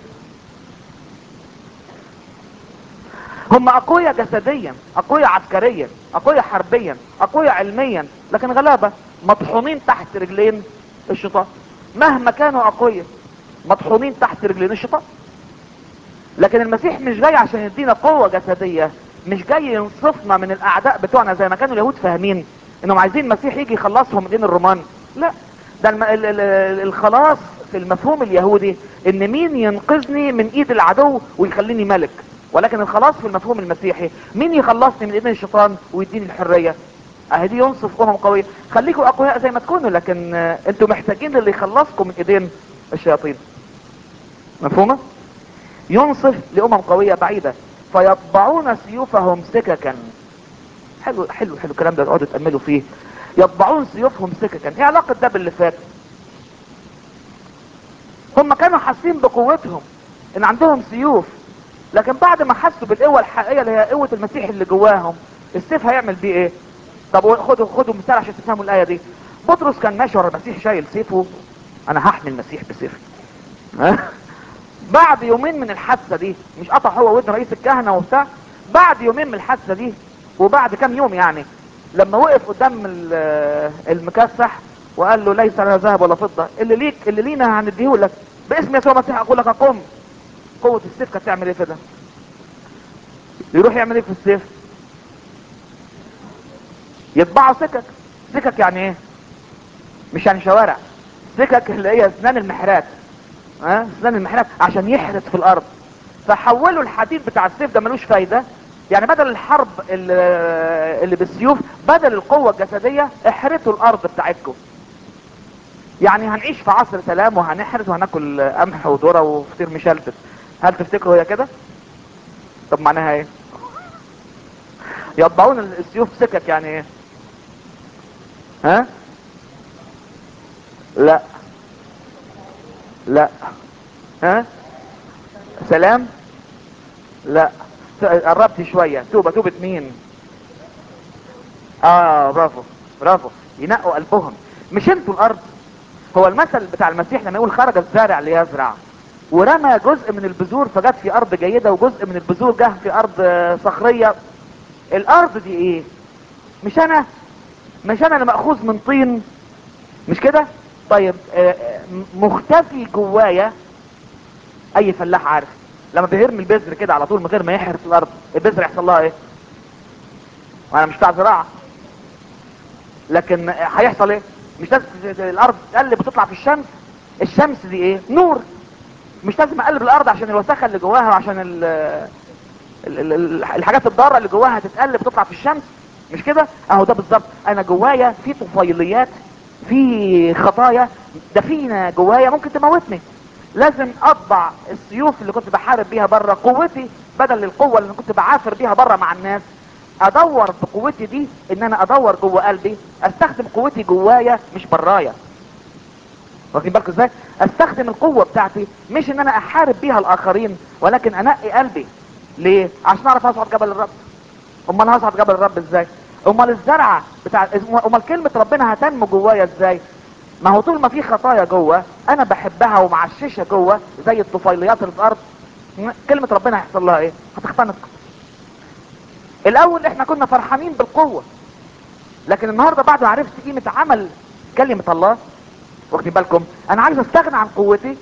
هم اقوياء جسديا اقوياء عسكريا اقوياء حربيا اقوياء علميا لكن غلابة مطحونين تحت رجلين الشيطان مهما كانوا اقوياء مطحونين تحت رجلين الشيطان لكن المسيح مش جاي عشان يدينا قوة جسدية مش جاي ينصفنا من الاعداء بتوعنا زي ما كانوا اليهود فاهمين انهم عايزين المسيح يجي يخلصهم من ايد الرومان لا ده الم... ال... ال... الخلاص في المفهوم اليهودي ان مين ينقذني من ايد العدو ويخليني ملك ولكن الخلاص في المفهوم المسيحي مين يخلصني من ايدين الشيطان ويديني الحرية اهي دي ينصف امم قوية خليكم اقوياء زي ما تكونوا لكن انتوا محتاجين اللي يخلصكم من ايدين الشياطين مفهومة ينصف لامم قوية بعيدة فيطبعون سيوفهم سككا حلو حلو حلو الكلام ده تقعدوا تأملوا فيه يطبعون سيوفهم سككا ايه علاقة ده باللي فات هم كانوا حاسين بقوتهم ان عندهم سيوف لكن بعد ما حسوا بالقوة الحقيقية اللي هي قوة المسيح اللي جواهم السيف هيعمل بيه ايه طب خدوا خدوا مثال عشان تفهموا الآية دي بطرس كان ماشي ورا المسيح شايل سيفه انا هحمي المسيح بسيفي بعد يومين من الحادثة دي مش قطع هو ودن رئيس الكهنة وبتاع بعد يومين من الحادثة دي وبعد كام يوم يعني لما وقف قدام المكسح وقال له ليس لنا ذهب ولا فضة اللي ليك اللي لينا هنديه لك باسم يسوع المسيح اقول لك اقوم قوة السيف كانت تعمل ايه في ده يروح يعمل ايه في السيف يطبعوا سكك سكك يعني ايه مش يعني شوارع سكك اللي هي اسنان المحرات ها اسنان المحرات عشان يحرس في الارض فحولوا الحديد بتاع السيف ده ملوش فايدة يعني بدل الحرب اللي, اللي بالسيوف بدل القوة الجسدية احرتوا الارض بتاعتكم يعني هنعيش في عصر سلام وهنحرس وهناكل قمح وذره وفطير مشلتت هل تفتكروا هي كده طب معناها ايه يطبعون السيوف سكك يعني ايه ها لا لا ها سلام لا قربت شوية توبة توبة مين اه برافو برافو ينقوا قلبهم مش انتوا الارض هو المثل بتاع المسيح لما يقول خرج الزارع ليزرع ورمى جزء من البذور فجت في ارض جيدة وجزء من البذور جه في ارض صخرية الارض دي ايه مش انا مش انا اللي مأخوذ من طين مش كده طيب مختفي جوايا اي فلاح عارف لما بيرمي البذر كده على طول من غير ما يحرث الارض البذر يحصل لها ايه وانا مش بتاع زراعه لكن هيحصل ايه مش لازم الارض تقلب وتطلع في الشمس الشمس دي ايه نور مش لازم اقلب الارض عشان الوساخه اللي جواها وعشان ال ال ال الحاجات الضاره اللي جواها تتقلب وتطلع في الشمس مش كده اهو ده بالظبط انا جوايا في طفيليات في خطايا دفينه جوايا ممكن تموتني لازم اطبع السيوف اللي كنت بحارب بيها بره قوتي بدل القوه اللي كنت بعافر بيها بره مع الناس ادور بقوتي دي ان انا ادور جوه قلبي استخدم قوتي جوايا مش برايا واخدين بالكم ازاي استخدم القوه بتاعتي مش ان انا احارب بيها الاخرين ولكن انقي قلبي ليه عشان اعرف اصعد جبل الرب امال هصعد جبل الرب ازاي امال الزرعه بتاع امال كلمه ربنا هتنمو جوايا ازاي ما هو طول ما في خطايا جوه انا بحبها ومعششه جوه زي الطفيليات اللي في الارض كلمه ربنا هيحصل لها ايه هتختنق الاول احنا كنا فرحانين بالقوه لكن النهارده بعد ما عرفت قيمه عمل كلمه الله واخدين بالكم انا عايز استغنى عن قوتي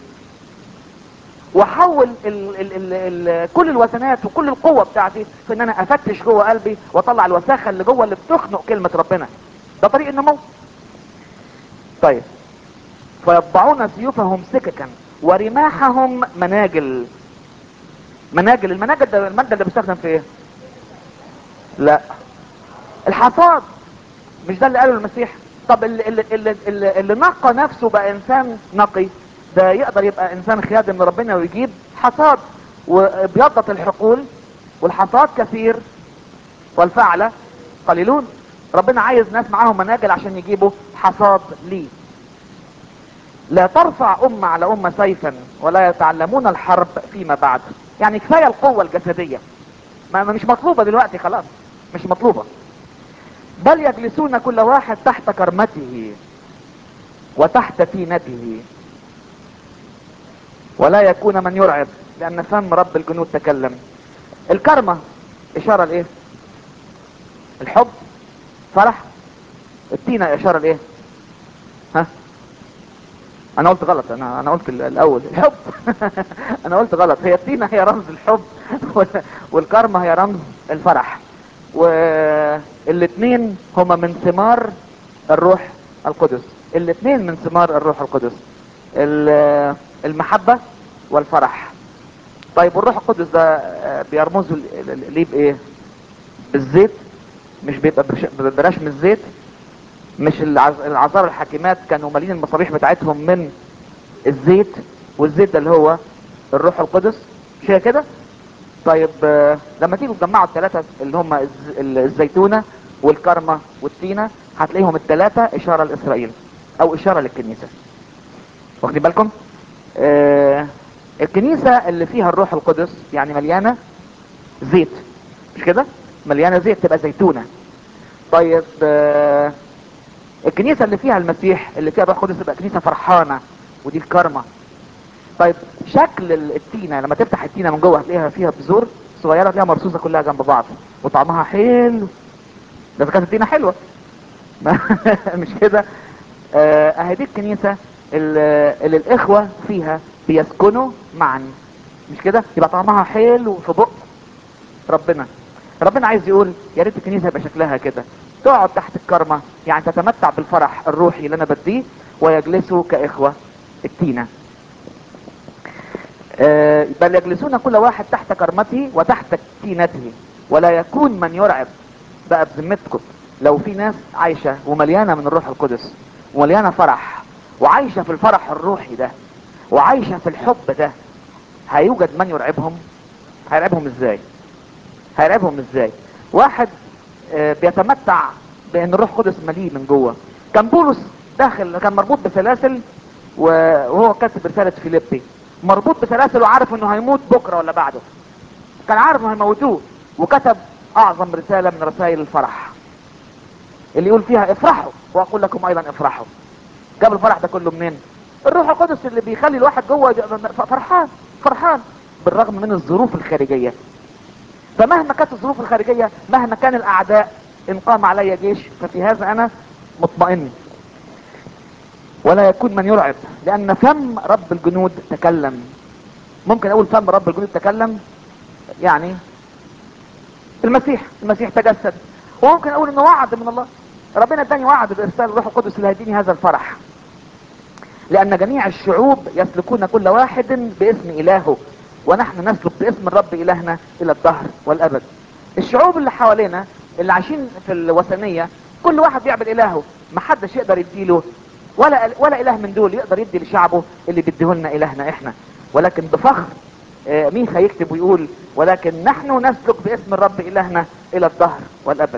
واحول ال ال ال ال كل الوثنات وكل القوة بتاعتي في ان انا افتش جوه قلبي واطلع الوساخة اللي جوه اللي بتخنق كلمة ربنا ده طريق النمو طيب فيطبعون سيوفهم سككا ورماحهم مناجل مناجل المناجل ده المادة اللي بيستخدم في ايه لا الحصاد مش ده اللي قاله المسيح طب اللي, اللي, اللي, اللي, اللي نقى نفسه بقى انسان نقي ده يقدر يبقى انسان خيادم لربنا ويجيب حصاد وبيضت الحقول والحصاد كثير والفعلة قليلون ربنا عايز ناس معاهم مناجل عشان يجيبوا حصاد ليه لا ترفع أمة على أمة سيفا ولا يتعلمون الحرب فيما بعد يعني كفاية القوة الجسدية ما مش مطلوبة دلوقتي خلاص مش مطلوبة بل يجلسون كل واحد تحت كرمته وتحت تينته ولا يكون من يرعب لان فم رب الجنود تكلم الكرمة اشارة لايه الحب فرح التينة اشارة لايه ها انا قلت غلط انا انا قلت الاول الحب انا قلت غلط هي التينة هي رمز الحب والكرمة هي رمز الفرح والاثنين هما من ثمار الروح القدس الاثنين من ثمار الروح القدس المحبة والفرح طيب والروح القدس ده بيرمزوا ليه بايه بالزيت مش بيبقى برشم الزيت مش العذار الحاكمات كانوا مالين المصابيح بتاعتهم من الزيت والزيت ده اللي هو الروح القدس مش هي كده طيب لما تيجوا تجمعوا الثلاثة اللي هم الزيتونة والكرمة والتينة هتلاقيهم الثلاثة اشارة لاسرائيل او اشارة للكنيسة واخدين بالكم آه الكنيسة اللي فيها الروح القدس يعني مليانة زيت مش كده مليانة زيت تبقى زيتونة طيب آه الكنيسة اللي فيها المسيح اللي فيها الروح القدس تبقى كنيسة فرحانة ودي الكرمة طيب شكل التينة لما تفتح التينة من جوه هتلاقيها فيها بذور صغيرة تلاقيها مرصوصة كلها جنب بعض وطعمها حلو ده كانت التينة حلوة مش كده اهي دي الكنيسة اللي, اللي الاخوة فيها بيسكنوا معا مش كده يبقى طعمها حلو في بق ربنا ربنا عايز يقول يا ريت الكنيسة يبقى شكلها كده تقعد تحت الكرمة يعني تتمتع بالفرح الروحي اللي انا بديه ويجلسوا كاخوة التينة آه، بل يجلسون كل واحد تحت كرمته وتحت كتينته ولا يكون من يرعب بقى بذمتكم لو في ناس عايشة ومليانة من الروح القدس ومليانة فرح وعايشة في الفرح الروحي ده وعايشة في الحب ده هيوجد من يرعبهم هيرعبهم ازاي هيرعبهم ازاي واحد آه، بيتمتع بان الروح القدس مليء من جوه كان بولس داخل كان مربوط بسلاسل و- وهو كاتب رسالة فيليبي مربوط بسلاسل وعارف انه هيموت بكرة ولا بعده كان عارف انه هيموتوه وكتب اعظم رسالة من رسائل الفرح اللي يقول فيها افرحوا واقول لكم ايضا افرحوا جاب الفرح ده كله منين الروح القدس اللي بيخلي الواحد جوه يبقى فرحان فرحان بالرغم من الظروف الخارجية فمهما كانت الظروف الخارجية مهما كان الاعداء ان قام علي جيش ففي هذا انا مطمئن ولا يكون من يرعب لان فم رب الجنود تكلم ممكن اقول فم رب الجنود تكلم يعني المسيح المسيح تجسد وممكن اقول انه وعد من الله ربنا اداني وعد بارسال الروح القدس اللي هيديني هذا الفرح لان جميع الشعوب يسلكون كل واحد باسم الهه ونحن نسلك باسم الرب الهنا الى الدهر والابد الشعوب اللي حوالينا اللي عايشين في الوثنيه كل واحد بيعبد الهه ما حدش يقدر يديله ولا ولا اله من دول يقدر يدي لشعبه اللي بيديه لنا الهنا احنا ولكن بفخر آه، ميخا يكتب ويقول ولكن نحن نسلك باسم الرب الهنا الى الدهر والابد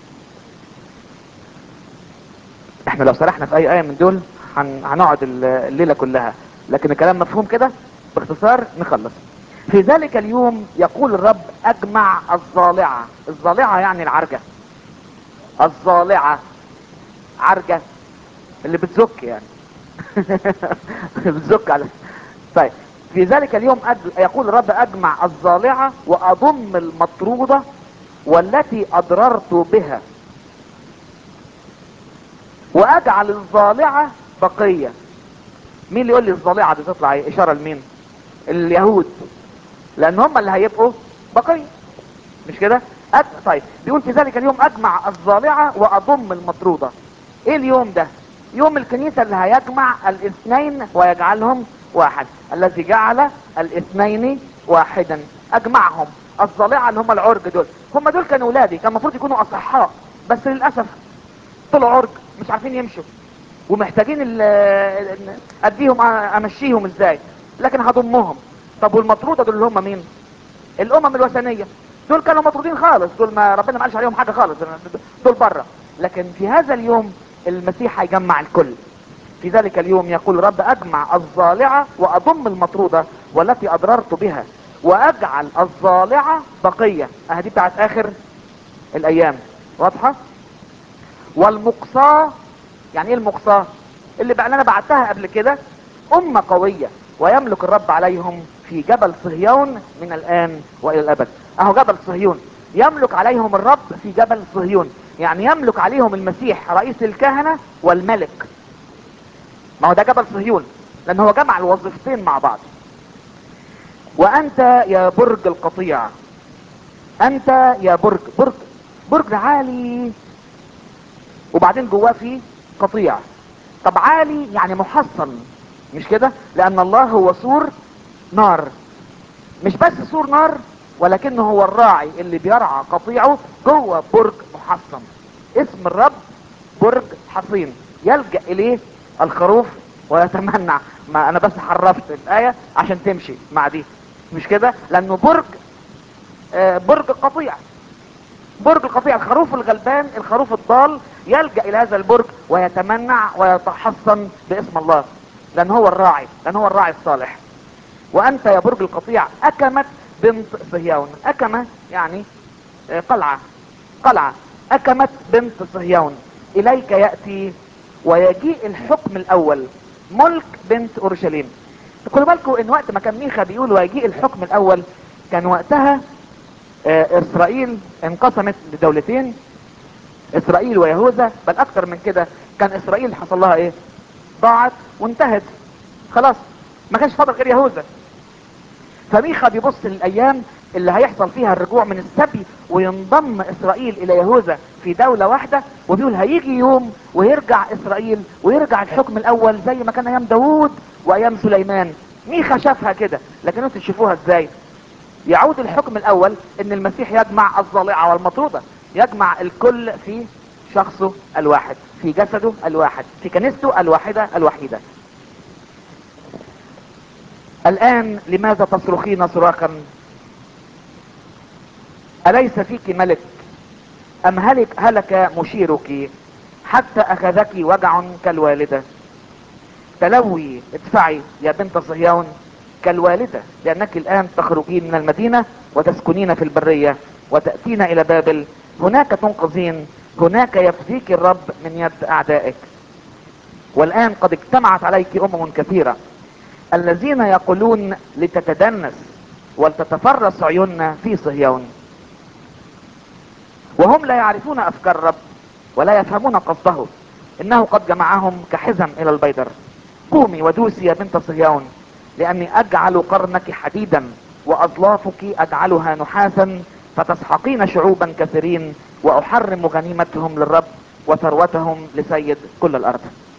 احنا لو سرحنا في اي ايه من دول هن- هنقعد ال- الليله كلها لكن الكلام مفهوم كده باختصار نخلص في ذلك اليوم يقول الرب اجمع الضالعه الضالعه يعني العرجه الضالعه عرجه اللي بتزك يعني بتزك على طيب في ذلك اليوم أج... يقول الرب اجمع الضالعه واضم المطروده والتي اضررت بها واجعل الضالعه بقيه مين اللي يقول لي الضالعه دي تطلع ايه اشاره لمين اليهود لان هم اللي هيبقوا بقيه مش كده أج... طيب بيقول في ذلك اليوم اجمع الضالعه واضم المطروده ايه اليوم ده يوم الكنيسه اللي هيجمع الاثنين ويجعلهم واحد الذي جعل الاثنين واحدا اجمعهم الضالعه اللي هم العرج دول هم دول كانوا ولادي كان المفروض يكونوا اصحاء بس للاسف طلعوا عرج مش عارفين يمشوا ومحتاجين ال- ال- اديهم امشيهم ازاي لكن هضمهم طب والمطروده دول اللي هم مين الامم الوثنيه دول كانوا مطرودين خالص دول ما ربنا ما قالش عليهم حاجه خالص دول بره لكن في هذا اليوم المسيح هيجمع الكل في ذلك اليوم يقول رب اجمع الضالعه واضم المطروده والتي اضررت بها واجعل الضالعه بقيه اه دي بتاعت اخر الايام واضحه والمقصاه يعني ايه المقصاه اللي بقى اللي انا بعتها قبل كده امه قويه ويملك الرب عليهم في جبل صهيون من الان والى الابد اهو جبل صهيون يملك عليهم الرب في جبل صهيون يعني يملك عليهم المسيح رئيس الكهنه والملك ما هو ده جبل صهيون لان هو جمع الوظيفتين مع بعض وانت يا برج القطيع انت يا برج برج برج عالي وبعدين جواه فيه قطيع طب عالي يعني محصن مش كده لان الله هو سور نار مش بس سور نار ولكنه هو الراعي اللي بيرعى قطيعه جوه برج محصن اسم الرب برج حصين يلجأ اليه الخروف ويتمنع ما انا بس حرفت الايه عشان تمشي مع دي مش كده لانه برج آه، برج قطيع برج القطيع الخروف الغلبان الخروف الضال يلجأ الى هذا البرج ويتمنع ويتحصن باسم الله لان هو الراعي لان هو الراعي الصالح وانت يا برج القطيع اكمت بنت صهيون اكمة يعني آه، قلعة قلعة اكمت بنت صهيون اليك يأتي ويجيء الحكم الاول ملك بنت اورشليم خدوا بالكم ان وقت ما كان ميخا بيقول ويجيء الحكم الاول كان وقتها آه، اسرائيل انقسمت لدولتين اسرائيل ويهوذا بل اكتر من كده كان اسرائيل حصل لها ايه ضاعت وانتهت خلاص ما كانش فاضل غير يهوذا فميخا بيبص للايام اللي هيحصل فيها الرجوع من السبي وينضم اسرائيل الى يهوذا في دولة واحدة وبيقول هيجي يوم ويرجع اسرائيل ويرجع الحكم الاول زي ما كان ايام داوود وايام سليمان ميخا شافها كده لكن انتوا تشوفوها ازاي يعود الحكم الاول ان المسيح يجمع الضالعة والمطرودة يجمع الكل في شخصه الواحد في جسده الواحد في كنيسته الواحدة الوحيدة الان لماذا تصرخين صراخا اليس فيك ملك ام هلك هلك مشيرك حتى اخذك وجع كالوالدة تلوي ادفعي يا بنت صهيون كالوالدة لانك الان تخرجين من المدينة وتسكنين في البرية وتأتين الى بابل هناك تنقذين هناك يفديك الرب من يد اعدائك والان قد اجتمعت عليك امم كثيرة الذين يقولون لتتدنس ولتتفرس عيوننا في صهيون وهم لا يعرفون افكار الرب ولا يفهمون قصده انه قد جمعهم كحزم الى البيدر قومي ودوسي يا بنت صهيون لاني اجعل قرنك حديدا واظلافك اجعلها نحاسا فتسحقين شعوبا كثيرين واحرم غنيمتهم للرب وثروتهم لسيد كل الارض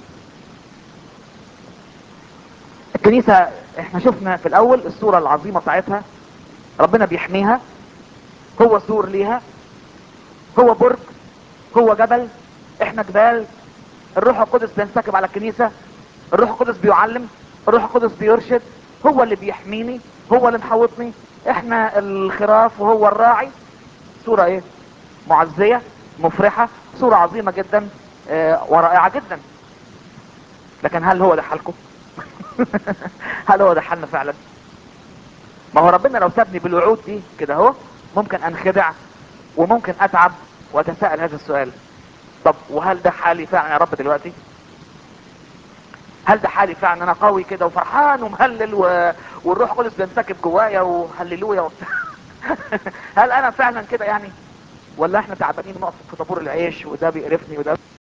الكنيسة احنا شفنا في الاول الصورة العظيمة بتاعتها ربنا بيحميها هو سور ليها هو برج هو جبل احنا جبال الروح القدس بينسكب على الكنيسة الروح القدس بيعلم الروح القدس بيرشد هو اللي بيحميني هو اللي محوطني احنا الخراف وهو الراعي صورة ايه معزية مفرحة صورة عظيمة جدا اه ورائعة جدا لكن هل هو ده حالكم هل هو ده حالنا فعلا ما هو ربنا لو سابني بالوعود دي كده اهو ممكن انخدع وممكن اتعب واتساءل هذا السؤال طب وهل ده حالي فعلا يا رب دلوقتي هل ده حالي فعلا انا قوي كده وفرحان ومهلل و... والروح القدس بينسكب جوايا وهللويا وبتاع هل انا فعلا كده يعني ولا احنا تعبانين نقف في طابور العيش وده بيقرفني وده